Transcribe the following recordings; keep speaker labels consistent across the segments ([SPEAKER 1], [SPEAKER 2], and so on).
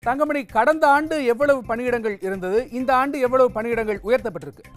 [SPEAKER 1] தங்கமணி கடந்த ஆண்டு எவ்வளவு பணியிடங்கள் இருந்தது இந்த ஆண்டு எவ்வளவு பணியிடங்கள் உயர்த்தப்பட்டிருக்கு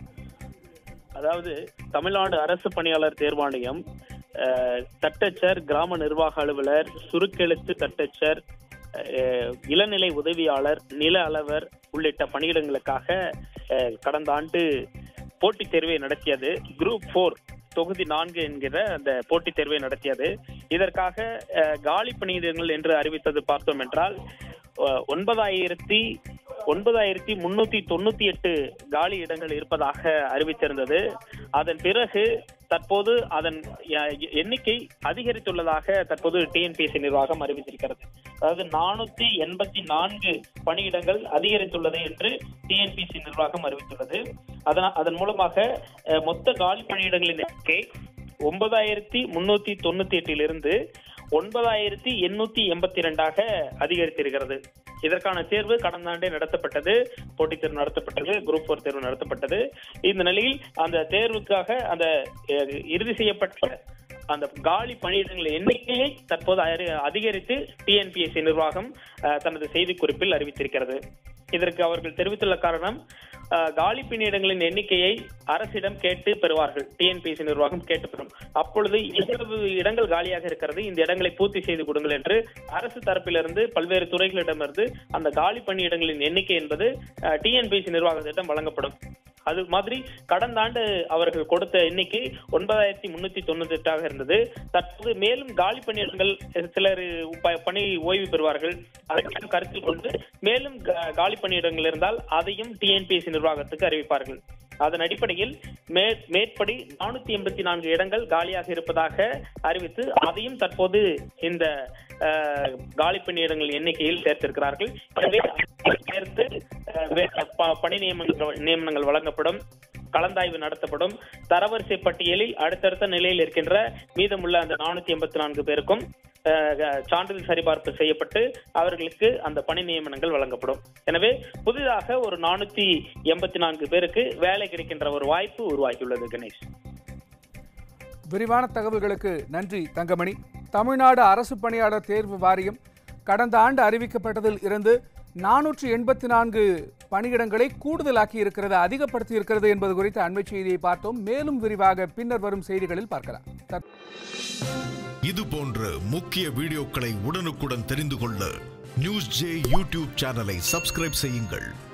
[SPEAKER 2] அதாவது தமிழ்நாடு அரசு பணியாளர் தேர்வாணையம் அஹ், தட்டச்சர் கிராம நிர்வாக அலுவலர் சுருக்கெழுத்து தட்டச்சர் அஹ், இளநிலை உதவியாளர் நில அளவர் உள்ளிட்ட பணியிடங்களுக்காக அஹ், கடந்த ஆண்டு போட்டித் தேர்வை நடத்தியது குரூப் ஃபோர் தொகுதி நான்கு என்கிற அந்த போட்டித் தேர்வை நடத்தியது இதற்காக அஹ், காலி பணியிடங்கள் என்று அறிவித்தது பார்த்தோம் என்றால் அஹ், ஒன்பதாயிரத்தி ஒன்பதாயிரத்தி முன்னூத்தி தொண்ணூத்தி எட்டு காலி இடங்கள் இருப்பதாக அறிவித்திருந்தது அதன் பிறகு தற்போது அதன் எ- எண்ணிக்கை அதிகரித்துள்ளதாக தற்போது டிஎன்பிஎஸ்சி நிர்வாகம் அறிவித்திருக்கிறது அதாவது நானூத்தி எண்பத்தி நான்கு பணியிடங்கள் அதிகரித்துள்ளது என்று டிஎன்பிஎஸ்சி நிர்வாகம் அறிவித்துள்ளது அதன அதன் மூலமாக அஹ், மொத்த காலி பணியிடங்களின் எண்ணிக்கை ஒன்பதாயிரத்தி முன்னூத்தி தொண்ணூத்தி எட்டிலிருந்து ஒன்பதாயிரத்தி எண்ணூத்தி எண்பத்தி ரெண்டாக அதிகரித்திருக்கிறது இதற்கான தேர்வு கடந்த ஆண்டே நடத்தப்பட்டது போட்டித் தேர்வு நடத்தப்பட்டது குரூப் ஃபோர் தேர்வு நடத்தப்பட்டது இந்த நிலையில் அந்த தேர்வுக்காக அந்த அஹ், இறுதி செய்யப்பட்ட அந்த காலி பணியிடங்களின் எண்ணிக்கையை தற்போது அரி- அதிகரித்து டிஎன்பிஎஸ்சி நிர்வாகம் அஹ், தனது செய்திக்குறிப்பில் அறிவித்திருக்கிறது இதற்கு அவர்கள் தெரிவித்துள்ள காரணம் அஹ், காலி பணியிடங்களின் எண்ணிக்கையை அரசிடம் கேட்டு பெறுவார்கள் டிஎன்பிஎஸ்சி நிர்வாகம் கேட்டு பெறும் அப்பொழுது எவ்வளவு இடங்கள் காலியாக இருக்கிறது இந்த இடங்களை பூர்த்தி செய்து கொடுங்கள் என்று அரசு தரப்பிலிருந்து பல்வேறு துறைகளிடமிருந்து அந்த காலி பணியிடங்களின் எண்ணிக்கை என்பது டிஎன்பிஎஸ்சி நிர்வாகத்திடம் வழங்கப்படும் அது மாதிரி கடந்த ஆண்டு அவர்கள் கொடுத்த எண்ணிக்கை ஒன்பதாயிரத்தி முன்னூத்தி தொண்ணூத்தி எட்டாக இருந்தது தற்போது மேலும் காலி பணியிடங்கள் சிலர் ப- பணி ஓய்வு பெறுவார்கள் அதை கருத்தில் கொண்டு மேலும் கா- காலி பணியிடங்கள் இருந்தால் அதையும் டிஎன்பிஎஸ்சி நிர்வாகத்துக்கு அறிவிப்பார்கள் அதன் அடிப்படையில் மே மேற்படி நானூத்தி எண்பத்தி நான்கு இடங்கள் காலியாக இருப்பதாக அறிவித்து அதையும் தற்போது இந்த அஹ், காலி பணியிடங்கள் எண்ணிக்கையில் சேர்த்திருக்கிறார்கள் எனவே அதை சேர்த்து அஹ், வே- ப- பணி நியமனங்கள் நியமனங்கள் வழங்கப்படும் கலந்தாய்வு நடத்தப்படும் தரவரிசை பட்டியலில் அடுத்தடுத்த நிலையில் இருக்கின்ற மீதமுள்ள அந்த நானூத்தி எண்பத்தி நான்கு பேருக்கும் அஹ், அஹ், சான்றிதழ் சரிபார்ப்பு செய்யப்பட்டு அவர்களுக்கு அந்த பணி நியமனங்கள் வழங்கப்படும் எனவே புதிதாக ஒரு நானூத்தி எண்பத்தி நான்கு பேருக்கு வேலை கிடைக்கின்ற ஒரு வாய்ப்பு உருவாகியுள்ளது கணேஷ்
[SPEAKER 1] விரிவான தகவல்களுக்கு நன்றி தங்கமணி தமிழ்நாடு அரசு பணியாளர் தேர்வு வாரியம் கடந்த ஆண்டு அறிவிக்கப்பட்டதில் இருந்து நானூற்று எண்பத்தி நான்கு பணியிடங்களை கூடுதலாக்கி இருக்கிறது அதிகப்படுத்தி இருக்கிறது என்பது குறித்த அண்மை செய்தியை பார்த்தோம் மேலும் விரிவாக பின்னர் வரும் செய்திகளில் பார்க்கலாம் தற்-
[SPEAKER 3] இது போன்ற முக்கிய வீடியோக்களை உடனுக்குடன் தெரிந்து கொள்ள நியூஸ் ஜே யூடியூப் சேனலை சப்ஸ்கிரைப் செய்யுங்கள்